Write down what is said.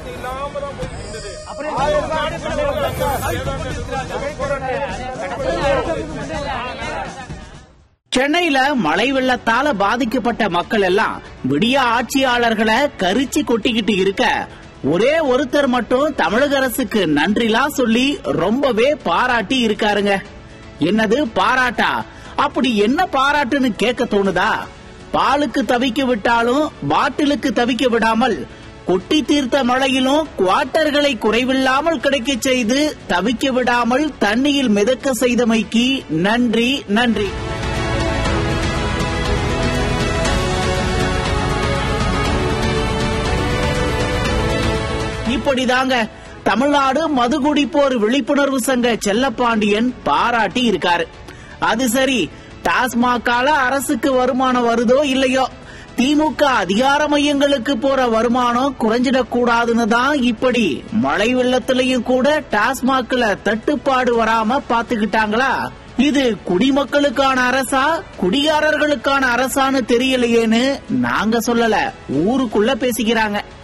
இல்லாம தான் போயிட்டு இருந்தது ஆயிரம் நாடு சென்னையில மழை வெள்ளத்தால பாதிக்கப்பட்ட மக்கள் எல்லாம் விடிய ஆட்சியாளர்களை கரிச்சு கொட்டிக்கிட்டு இருக்க ஒரே ஒருத்தர் மட்டும் தமிழக அரசுக்கு நன்றிலாம் சொல்லி ரொம்பவே பாராட்டி இருக்காருங்க என்னது பாராட்டா அப்படி என்ன பாராட்டுன்னு கேட்க தோணுதா பாலுக்கு தவிக்க விட்டாலும் பாட்டிலுக்கு தவிக்க விடாமல் கொட்டி தீர்த்த மழையிலும் குவார்ட்டர்களை குறைவில்லாமல் கிடைக்க செய்து தவிக்க விடாமல் தண்ணியில் மிதக்க செய்தமைக்கு நன்றி நன்றி இப்படிதாங்க தமிழ்நாடு மதுகுடிப்போர் விழிப்புணர்வு சங்க செல்லப்பாண்டியன் பாராட்டி இருக்காரு அது சரி டாஸ்மாகால அரசுக்கு வருமானம் வருதோ இல்லையோ திமுக அதிகார மையங்களுக்கு போற வருமானம் குறைஞ்சிடக் கூடாதுன்னு தான் இப்படி மழை வெள்ளத்திலையும் கூட டாஸ்மாக்ல தட்டுப்பாடு வராம பாத்துக்கிட்டாங்களா இது குடிமக்களுக்கான அரசா குடிகாரர்களுக்கான அரசான்னு தெரியலையேன்னு நாங்க சொல்லல ஊருக்குள்ள பேசிக்கிறாங்க